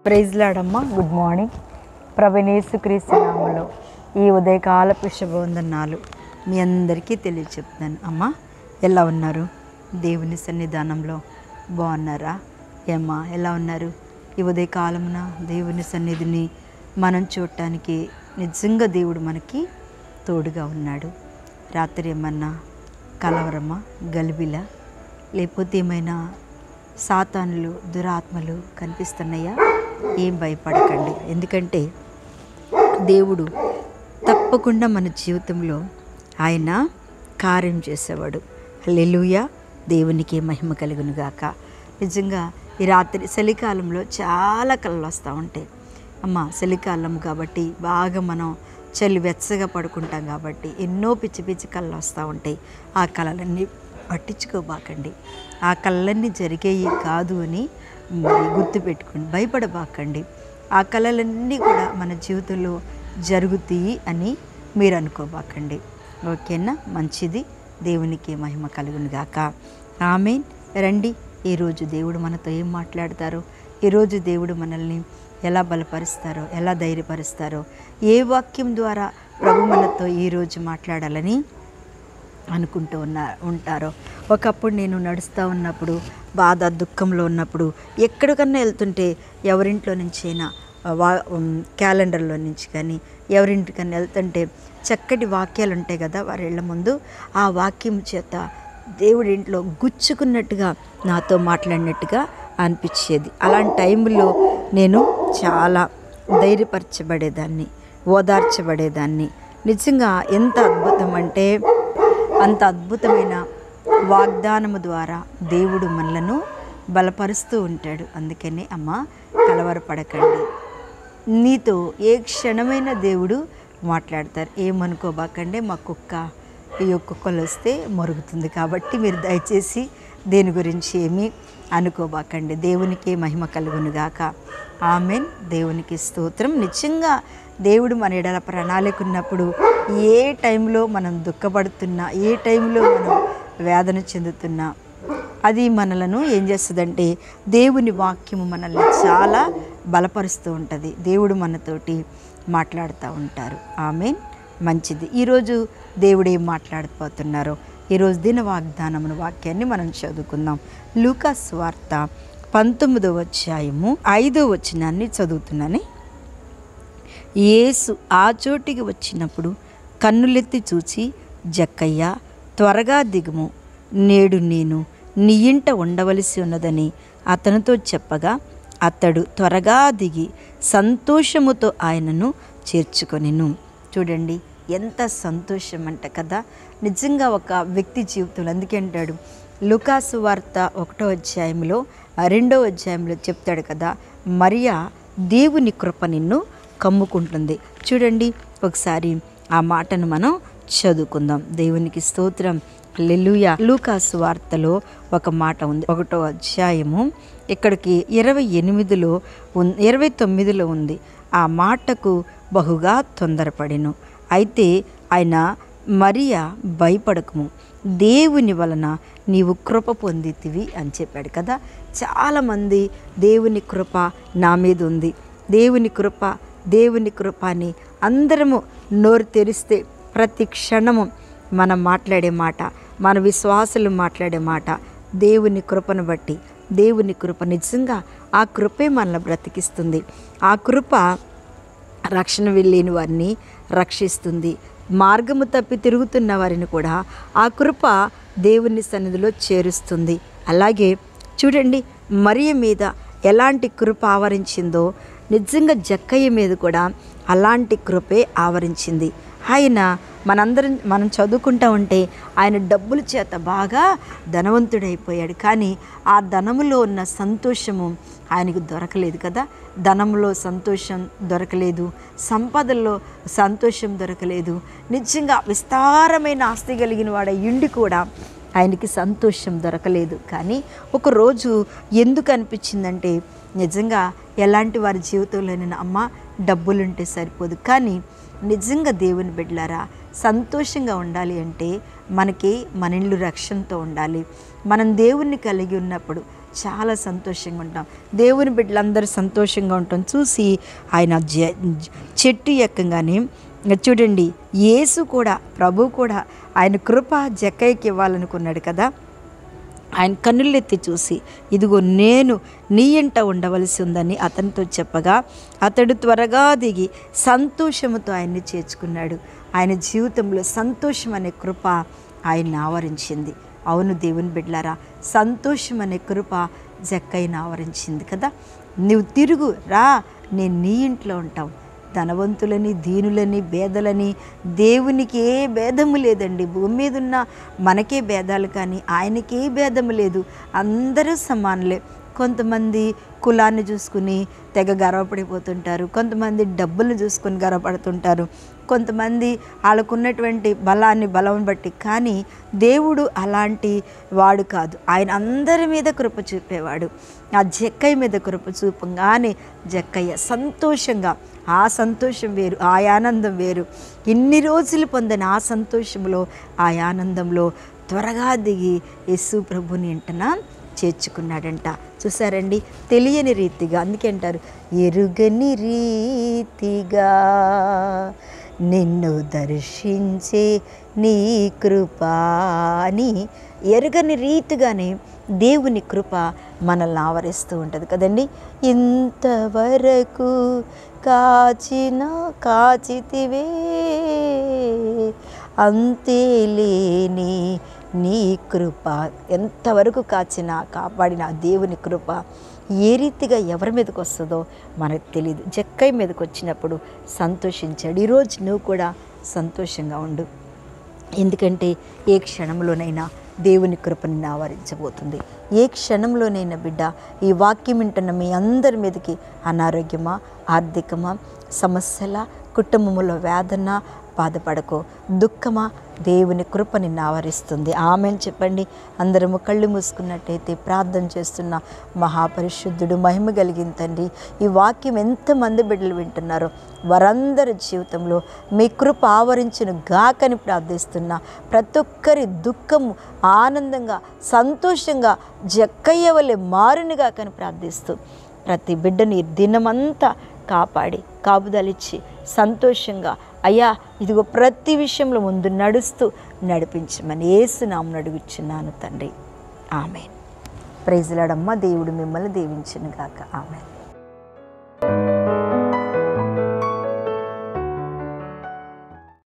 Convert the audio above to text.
praise లాడమ్మా good morning ప్రభనేసుక్రీస్తు నామలో ఈ ఉదయకాల పుష్పవందనాలు మీ అందరికీ తెలియచెప్తున్నాను అమ్మా ఎలా ఉన్నారు దేవుని సన్నిధానంలో బాగున్నారా ఏమ్మా ఎలా ఉన్నారు ఈ ఉదయకాలమున దేవుని సన్నిధిని మనం చూడటానికి నిజంగా దేవుడు మనకి తోడుగా ఉన్నాడు రాత్రి ఏమన్నా కలవరమా గలిబిలా లేకపోతే ఏమైనా సాతానులు దురాత్మలు కనిపిస్తున్నాయా ఏం భయపడకండి ఎందుకంటే దేవుడు తప్పకుండా మన జీవితంలో ఆయన కార్యం చేసేవాడు లెలుయ దేవునికి మహిమ కలుగును గాక నిజంగా ఈ రాత్రి చలికాలంలో చాలా కళ్ళు వస్తూ ఉంటాయి అమ్మ చలికాలం కాబట్టి బాగా మనం చలి వెచ్చగా పడుకుంటాం కాబట్టి ఎన్నో పిచ్చి పిచ్చి కళ్ళు వస్తూ ఉంటాయి ఆ కళలన్నీ పట్టించుకోబాకండి ఆ కళ్ళన్నీ జరిగేవి కాదు అని మరి గుర్తుపెట్టుకోండి భయపడబాకండి ఆ కళలన్నీ కూడా మన జీవితంలో జరుగుతాయి అని మీరు అనుకోబాకండి ఓకేనా మంచిది దేవునికి మహిమ కలుగును గాక ఆమెన్ రండి ఈరోజు దేవుడు మనతో ఏం మాట్లాడతారో ఈరోజు దేవుడు మనల్ని ఎలా బలపరుస్తారో ఎలా ధైర్యపరుస్తారో ఏ వాక్యం ద్వారా ప్రభు మనతో ఈరోజు మాట్లాడాలని అనుకుంటూ ఉన్న ఉంటారో ఒకప్పుడు నేను నడుస్తూ ఉన్నప్పుడు బాధ దుఃఖంలో ఉన్నప్పుడు ఎక్కడికన్నా వెళ్తుంటే ఎవరింట్లో నుంచైనా వా ఉమ్, క్యాలెండర్లో నుంచి కానీ ఎవరింటికన్నా వెళ్తుంటే చక్కటి వాక్యాలు ఉంటాయి కదా వారి ఇళ్ళ ముందు ఆ వాక్యం చేత దేవుడి ఇంట్లో గుచ్చుకున్నట్టుగా నాతో మాట్లాడినట్టుగా అనిపించేది అలాంటి టైంలో నేను చాలా ధైర్యపరచబడేదాన్ని ఓదార్చబడేదాన్ని నిజంగా ఎంత అద్భుతం అంటే అంత అద్భుతమైన వాగ్దానము ద్వారా దేవుడు మనలను బలపరుస్తూ ఉంటాడు అందుకనే అమ్మ కలవరపడకండి నీతో ఏ క్షణమైన దేవుడు మాట్లాడతారు ఏమనుకోబాకండి మా కుక్క ఈ కుక్కలు వస్తే మరుగుతుంది కాబట్టి మీరు దయచేసి దేని గురించి ఏమీ అనుకోబాకండి దేవునికి మహిమ కలుగునుగాక ఆమెన్ దేవునికి స్తోత్రం నిజంగా దేవుడు మన ఎడల ప్రణాళిక ఉన్నప్పుడు ఏ టైంలో మనం దుఃఖపడుతున్నా ఏ టైంలో మనం వేదన చెందుతున్నా అది మనలను ఏం చేస్తుందంటే దేవుని వాక్యము మనల్ని చాలా బలపరుస్తూ ఉంటుంది దేవుడు మనతోటి మాట్లాడుతూ ఉంటారు ఆమె మంచిది ఈరోజు దేవుడు ఏం మాట్లాడిపోతున్నారో ఈరోజు దిన వాగ్దానమును వాక్యాన్ని మనం చదువుకుందాం లూకాస్ వార్త పంతొమ్మిదవ అధ్యాయము ఐదో వచనాన్ని చదువుతున్నాను యేసు ఆ చోటికి వచ్చినప్పుడు కన్నులెత్తి చూచి జక్కయ్య త్వరగా దిగుము నేడు నేను నీ ఇంట ఉండవలసి ఉన్నదని అతనితో చెప్పగా అతడు త్వరగా దిగి సంతోషముతో ఆయనను చేర్చుకొనిను చూడండి ఎంత సంతోషం అంట కదా నిజంగా ఒక వ్యక్తి జీవితంలో అందుకే అంటాడు లుకాసు వార్త ఒకటో అధ్యాయంలో ఆ రెండో అధ్యాయంలో చెప్తాడు కదా మరియా దేవుని కృప నిన్ను కమ్ముకుంటుంది చూడండి ఒకసారి ఆ మాటను మనం చదువుకుందాం దేవునికి స్తోత్రం లెలుయ లూకాసు వార్తలో ఒక మాట ఉంది ఒకటో అధ్యాయము ఇక్కడికి ఇరవై ఎనిమిదిలో ఉన్ ఇరవై తొమ్మిదిలో ఉంది ఆ మాటకు బహుగా తొందరపడిను అయితే ఆయన మరియా భయపడకము దేవుని వలన నీవు కృప పొందితివి అని చెప్పాడు కదా చాలామంది దేవుని కృప నా మీద ఉంది దేవుని కృప దేవుని కృప అని అందరము నోరు తెరిస్తే ప్రతి క్షణము మనం మాట్లాడే మాట మన విశ్వాసులు మాట్లాడే మాట దేవుని కృపను బట్టి దేవుని కృప నిజంగా ఆ కృపే మనల్ని బ్రతికిస్తుంది ఆ కృప రక్షణ వెళ్ళలేని వారిని రక్షిస్తుంది మార్గము తప్పి తిరుగుతున్న వారిని కూడా ఆ కృప దేవుని సన్నిధిలో చేరుస్తుంది అలాగే చూడండి మరియ మీద ఎలాంటి కృప ఆవరించిందో నిజంగా జక్కయ్య మీద కూడా అలాంటి కృపే ఆవరించింది ఆయన మనందరం మనం చదువుకుంటా ఉంటే ఆయన డబ్బుల చేత బాగా ధనవంతుడైపోయాడు కానీ ఆ ధనములో ఉన్న సంతోషము ఆయనకు దొరకలేదు కదా ధనంలో సంతోషం దొరకలేదు సంపదల్లో సంతోషం దొరకలేదు నిజంగా విస్తారమైన ఆస్తి కలిగిన వాడ ఇండి కూడా ఆయనకి సంతోషం దొరకలేదు కానీ ఒకరోజు ఎందుకు అనిపించిందంటే నిజంగా ఎలాంటి వారి జీవితంలోనైనా అమ్మ డబ్బులుంటే సరిపోదు కానీ నిజంగా దేవుని బిడ్డలారా సంతోషంగా ఉండాలి అంటే మనకి మన ఇల్లు రక్షణతో ఉండాలి మనం దేవుణ్ణి కలిగి ఉన్నప్పుడు చాలా సంతోషంగా ఉంటాం దేవుని బిడ్డలందరూ సంతోషంగా ఉంటాం చూసి ఆయన జ చెట్టు ఎక్కగానే ఇంకా చూడండి యేసు కూడా ప్రభు కూడా ఆయన కృప జక్కయ్యకి ఇవ్వాలనుకున్నాడు కదా ఆయన కన్నులెత్తి చూసి ఇదిగో నేను నీ ఇంట ఉండవలసి ఉందని అతనితో చెప్పగా అతడు త్వరగా దిగి సంతోషముతో ఆయన్ని చేర్చుకున్నాడు ఆయన జీవితంలో సంతోషం అనే కృప ఆయన్ని ఆవరించింది అవును దేవుని బిడ్లారా సంతోషం అనే కృప జక్కయ్యను ఆవరించింది కదా నువ్వు తిరుగు రా నేను నీ ఇంట్లో ఉంటాం ధనవంతులని దీనులని భేదలని దేవునికి ఏ భేదము లేదండి భూమి మీద ఉన్న మనకే భేదాలు కానీ ఆయనకి ఏ భేదము లేదు అందరూ సమానులే కొంతమంది కులాన్ని చూసుకుని తెగ గర్వపడిపోతుంటారు కొంతమంది డబ్బులు చూసుకుని గర్వపడుతుంటారు కొంతమంది వాళ్ళకున్నటువంటి బలాన్ని బలం బట్టి కానీ దేవుడు అలాంటి వాడు కాదు ఆయన అందరి మీద కృప చూపేవాడు ఆ జక్కయ్య మీద కృప చూపంగానే జక్కయ్య సంతోషంగా ఆ సంతోషం వేరు ఆ ఆనందం వేరు ఇన్ని రోజులు పొందిన ఆ సంతోషంలో ఆ ఆనందంలో త్వరగా దిగి యేసు ప్రభుని ఇంటన చేర్చుకున్నాడంట చూసారండి తెలియని రీతిగా అందుకే అంటారు ఎరుగని రీతిగా నిన్ను దర్శించే నీ కృప అని ఎరుగని రీతిగానే దేవుని కృప మనల్ని ఆవరిస్తూ ఉంటుంది కదండి ఇంతవరకు కాచిన కాచితివే అంతేలేని నీ కృప ఎంతవరకు కాచిన కాపాడిన ఆ దేవుని కృప ఏ రీతిగా ఎవరి మీదకి వస్తుందో మనకు తెలియదు జక్కయ్య మీదకి వచ్చినప్పుడు సంతోషించాడు ఈరోజు నువ్వు కూడా సంతోషంగా ఉండు ఎందుకంటే ఏ క్షణంలోనైనా దేవుని కృప నిన్ను ఆవరించబోతుంది ఏ క్షణంలోనైనా బిడ్డ ఈ వాక్యం వింటున్న మీ అందరి మీదకి అనారోగ్యమా ఆర్థికమా సమస్యల కుటుంబంలో వేదన బాధపడకో దుఃఖమా దేవుని కృప నిన్ను ఆవరిస్తుంది ఆమెను చెప్పండి అందరము కళ్ళు మూసుకున్నట్టయితే ప్రార్థన చేస్తున్న మహాపరిశుద్ధుడు మహిమ కలిగిన తండ్రి ఈ వాక్యం ఎంతమంది బిడ్డలు వింటున్నారో వారందరి జీవితంలో మీ కృప ఆవరించిన గాకని ప్రార్థిస్తున్నా ప్రతి ఒక్కరి దుఃఖము ఆనందంగా సంతోషంగా జక్కయ్య వలె మారునిగా కని ప్రార్థిస్తూ ప్రతి బిడ్డని దినమంతా కాపాడి కాపుదలిచ్చి సంతోషంగా అయ్యా ఇదిగో ప్రతి విషయంలో ముందు నడుస్తూ నడిపించమని ఏసునామను అడుగుచున్నాను తండ్రి ఆమె ప్రైజ్లాడమ్మ దేవుడు మిమ్మల్ని దీవించును గాక ఆమె